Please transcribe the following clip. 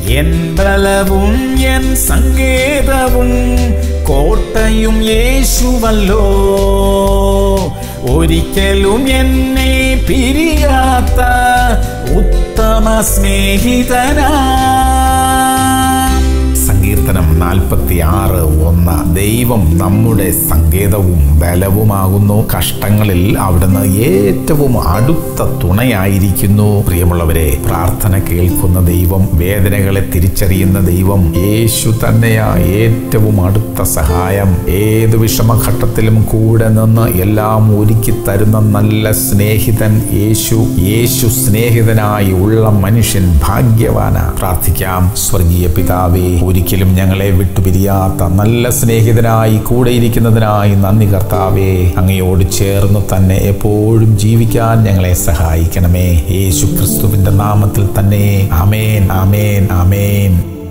N ബലവും N സങ്കേതവും കോട്ടയും യേശുവല്ലോ ഒരിക്കലും എന്നെ പിരിയാത്ത ഉത്തമ സ്നേഹിതനാ സങ്കീർത്തനം നാൽപ്പത്തി ആറ് ഒന്ന് ദൈവം നമ്മുടെ സങ്കേതവും ബലവുമാകുന്നു കഷ്ടങ്ങളിൽ അവിടുന്ന് ഏറ്റവും അടുത്ത തുണയായിരിക്കുന്നു പ്രിയമുള്ളവരെ പ്രാർത്ഥന കേൾക്കുന്ന ദൈവം വേദനകളെ തിരിച്ചറിയുന്ന ദൈവം യേശു തന്നെയാ ഏറ്റവും അടുത്ത സഹായം ഏത് വിഷമഘട്ടത്തിലും കൂടെ നിന്ന് എല്ലാം ഒരുക്കി തരുന്ന നല്ല സ്നേഹിതൻ യേശു യേശു സ്നേഹിതനായി ഉള്ള മനുഷ്യൻ ഭാഗ്യവാന പ്രാർത്ഥിക്കാം സ്വർഗീയ പിതാവേ ഒരിക്കലും ഞങ്ങളെ വിട്ടുപിരിയാത്ത നല്ല സ്നേഹിതനായി കൂടെയിരിക്കുന്നതിനായി നന്ദി കർത്താവേ അങ്ങയോട് ചേർന്ന് തന്നെ എപ്പോഴും ജീവിക്കാൻ ഞങ്ങളെ സഹായിക്കണമേ യേശു ക്രിസ്തുവിന്റെ നാമത്തിൽ തന്നെ അമേൻ അമേൻ അമേൻ